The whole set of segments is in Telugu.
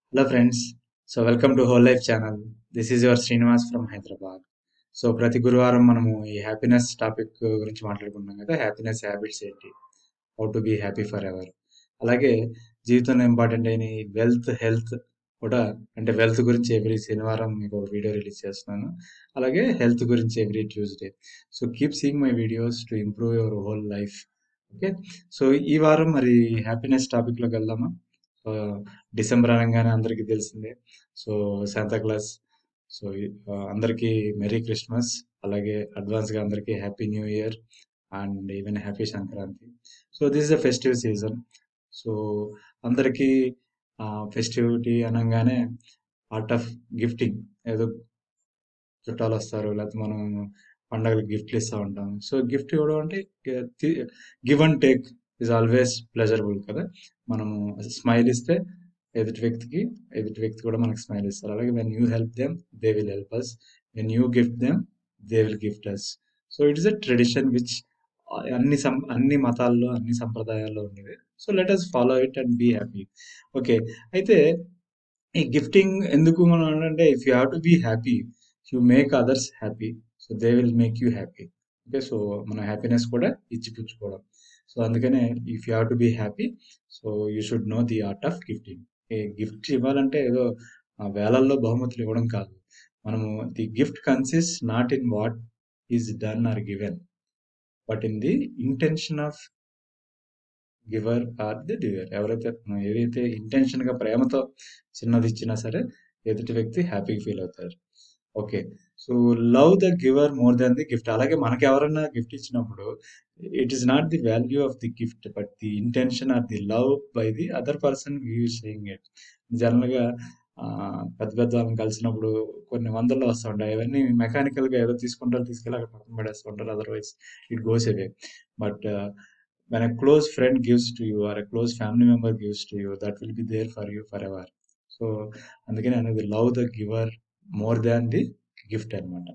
Hello friends. So welcome to Whole Life channel. This is your Srinivas from Hyderabad. So ప్రతి గురువారం మనము ఈ హ్యాపీనెస్ టాపిక్ గురించి మాట్లాడుకుంటున్నాం కదా హ్యాపీనెస్ హ్యాబిట్స్ ఏంటి how to be happy forever అలాగే జీవితంలో ఇంపార్టెంట్ అయిన వెల్త్ హెల్త్ కూడా అంటే వెల్త్ గురించి ఎవ్రీ శనివారం మీకు ఒక వీడియో రిలీజ్ చేస్తున్నాను అలాగే హెల్త్ గురించి every Tuesday so keep seeing my videos to improve your whole life okay so ఈ వారం మరి హ్యాపీనెస్ టాపిక్లోకి వెళ్దామా సో డిసెంబర్ అనగానే అందరికీ తెలిసిందే సో శాంతా క్లాస్ సో అందరికీ మెరీ క్రిస్మస్ అలాగే అడ్వాన్స్గా అందరికీ happy new year and even happy Sankranti so this is a festive season so అందరికీ ఫెస్టివిటీ అనగానే ఆర్ట్ ఆఫ్ గిఫ్టింగ్ ఏదో చుట్టాలు వస్తారు లేకపోతే మనం పండగలకు గిఫ్ట్లు ఇస్తూ ఉంటాం సో గిఫ్ట్ ఇవ్వడం అంటే give and take is always pleasurable కదా మనము స్మైల్ ఇస్తే ఎదుటి వ్యక్తికి ఎదుటి వ్యక్తి కూడా మనకి స్మైల్ ఇస్తారు అలాగే when you help them they will help us when you gift them they will gift us so it is a tradition which అన్ని సం అన్ని మతాల్లో అన్ని సంప్రదాయాల్లో ఉండేది so let us follow it and be happy okay అయితే ఈ గిఫ్టింగ్ ఎందుకు మనం అంటే if you have to be happy you make others happy so they will make you happy okay so మన హ్యాపీనెస్ కూడా ఇచ్చిపుచ్చుకోవడం సో అందుకనే if you have to be happy so you should know the art of gifting gift ఇవ్వాలంటే ఏదో వేలల్లో బహుమతులు ఇవ్వడం కాదు మనము the gift consist not in what is done or given but in the intention of giver or the diver ఎవరైతే ఏదైతే ఇంటెన్షన్ గా ప్రేమతో చిన్నది ఇచ్చినా సరే ఎదుటి వ్యక్తి హ్యాపీగా ఫీల్ అవుతారు okay so love the giver more than the gift అలాగే మనకి ఎవరైనా గిఫ్ట్ ఇచ్చినప్పుడు it is not the value of the gift but the intention or the love by the other person you saying it general గా పెద్ద పెద్ద వాళ్ళని కలిసినప్పుడు కొన్ని వందల్లో వస్తూ ఉంటాయి అవన్నీ మెకానికల్ గా ఏదో తీసుకుంటారు తీసుకెళ్ళి అక్కడ పక్కన పడేస్తూ ఉంటారు otherwise it goes away but when a close friend gives to you or a close family member gives to you that will be there for you forever so అందుకని అనేది love the giver more than the gift అనమాట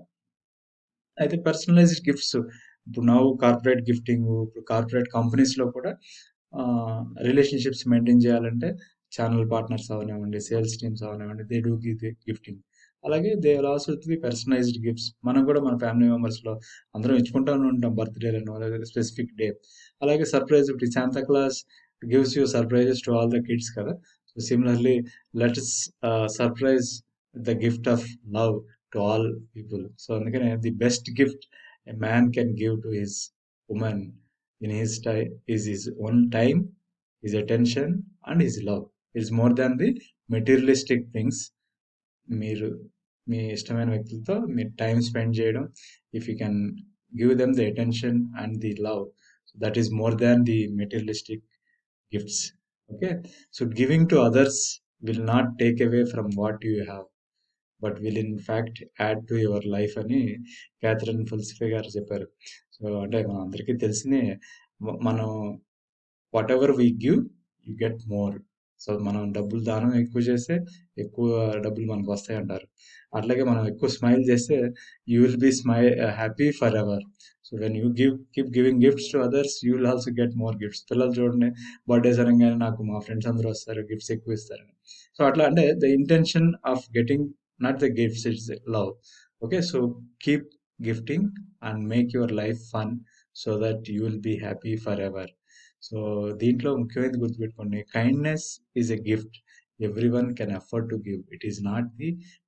అయితే పర్సనలైజ్డ్ గిఫ్ట్స్ ఇప్పుడు నవ్వు కార్పొరేట్ గిఫ్టింగ్ ఇప్పుడు కార్పొరేట్ కంపెనీస్ లో కూడా రిలేషన్షిప్స్ మెయింటైన్ చేయాలంటే ఛానల్ పార్ట్నర్స్ అవనివ్వండి సేల్స్ టీమ్స్ అవనివ్వండి దే డూ గివ్ గిఫ్టింగ్ అలాగే they also the personalised gifts మనం కూడా మన ఫ్యామిలీ మెంబర్స్ లో అందరం ఇచ్చుకుంటానే ఉంటాం బర్త్డేలను లేదా స్పెసిఫిక్ డే అలాగే సర్ప్రైజ్ ఇప్పుడు Santa Claus gives you surprises to all the kids కదా so similarly let's surprise the gift of love to all people so అందుకనే the best gift a man can give to his women in his tie is his own time his attention and his love is more than the materialistic things మీరు మీ ఇష్టమైన వ్యక్తులతో మీరు టైం స్పెండ్ చేయడం if you can give them the attention and the love that is more than the materialistic gifts okay so giving to others will not take away from what you have but will in fact add to your life అని క్యాథరిన్ ఫుల్సిఫే గారు చెప్పారు సో అంటే మన అందరికీ తెలిసిందే మనం whatever we give you get more so మనం డబ్బులు దానం ఎక్కువ చేస్తే ఎక్కువ డబ్బులు మనకు వస్తాయి అంటారు అట్లాగే మనం ఎక్కువ స్మైల్ చేస్తే you will be smile happy forever so when you give keep giving gifts to others you will also get more gifts పిల్లలు చూడండి బర్త్డేస్ అనగానే నాకు మా ఫ్రెండ్స్ అందరూ వస్తారు గిఫ్ట్స్ ఎక్కువ ఇస్తారని సో అట్లా అంటే the intention of getting not the gifts it's love okay so keep gifting and make your life fun so that you will be happy forever so దీంట్లో ముఖ్యమైనది గుర్తుపెట్టుకోండి kindness is a gift everyone can afford to give it is not the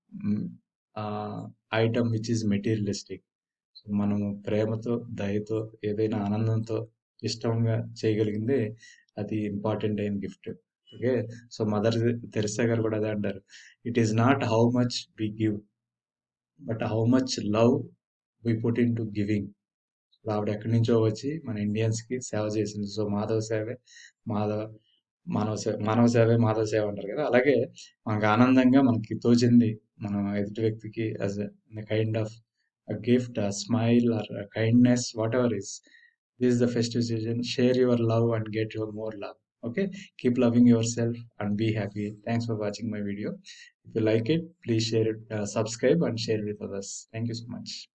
item which is materialistic so మనము ప్రేమతో దయతో ఏదైనా ఆనందంతో ఇష్టంగా చేయగలిగిందే అది ఇంపార్టెంట్ అయిన gift okay so Mother Teresa గారు కూడా అదే అంటారు it is not how much we give but how much love we put into giving ఆవిడ ఎక్కడి నుంచో వచ్చి మన ఇండియన్స్ కి సేవ చేసింది సో మాధవ సేవే మాధవ మానవ సేవ మానవ సేవే మాధవ సేవ అంటారు కదా అలాగే మనకు ఆనందంగా మనకి తోచింది మనం ఎదుటి వ్యక్తికి as kind of gift smile or kindness whatever is this the festive season share your love and get your more love okay keep loving yourself and be happy thanks for watching my video if you like it please share it uh, subscribe and share it with others thank you so much